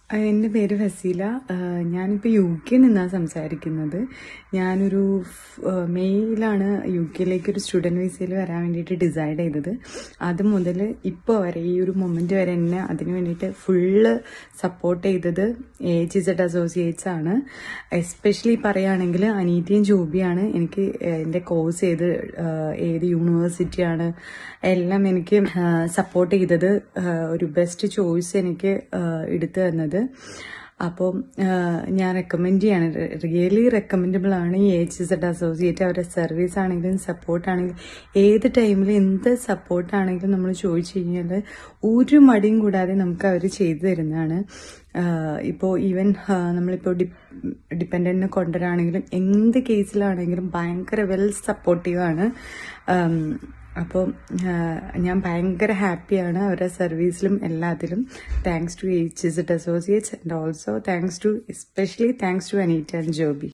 ആ, എൻ്റെ പേര് ഫസീല ആ, ഞാനിപ്പോൾ യു കെ നിന്നാണ് സംസാരിക്കുന്നത് ഞാനൊരു ഫ്- ആ, മെയ്യിലാണ് യു കെയിലേക്ക് ഒരു സ്റ്റുഡൻറ് വിസയിൽ വരാൻ വേണ്ടിയിട്ട് ഡിസൈഡ് ചെയ്തത് അത് മുതൽ ഇപ്പോൾ വരെ ഈ ഒരു മൊമെൻ്റ് വരെ എന്നെ അതിന് വേണ്ടിയിട്ട് ഫുള്ള് സപ്പോർട്ട് ചെയ്തത് എ എച്ച് ഇസഡ് അസോസിയേറ്റ്സ് ആണ് എസ്പെഷ്യലി പറയുകയാണെങ്കിൽ അനീറ്റയും ജോബിയാണ് എനിക്ക് എൻ്റെ കോഴ്സ് ഏത് ആ, ഏത് യൂണിവേഴ്സിറ്റിയാണ് എല്ലാം എനിക്ക് സപ്പോർട്ട് ചെയ്തത് ആ, ഒരു ബെസ്റ്റ് ചോയ്സ് എനിക്ക് ആ, എടുത്തു തന്നത് അപ്പോൾ ഞാൻ റെക്കമെൻഡ് ചെയ്യാണ് റിയലി റെക്കമെൻഡബിൾ ആണ് ഈ എച്ച് ഇസഡ് അസോസിയേറ്റ് അവരുടെ സർവീസ് ആണെങ്കിലും സപ്പോർട്ട് ആണെങ്കിലും ഏത് ടൈമിൽ എന്ത് സപ്പോർട്ട് ആണെങ്കിലും നമ്മൾ ചോദിച്ചു കഴിഞ്ഞാൽ ഒരു മടിയും കൂടാതെ നമുക്ക് അവർ ചെയ്തു തരുന്നതാണ് ഇപ്പോൾ ഈവൻ നമ്മളിപ്പോൾ ഡി ഡിപ്പെൻഡൻറ്റിനെ കൊണ്ടുവരാണെങ്കിലും എന്ത് കേസിലാണെങ്കിലും ഭയങ്കര വെൽ സപ്പോർട്ടീവാണ് അപ്പോൾ ഞാൻ ഭയങ്കര ഹാപ്പിയാണ് അവരുടെ സർവീസിലും എല്ലാത്തിലും thanks to H Z associates and also thanks to especially thanks to Aneeta and Joby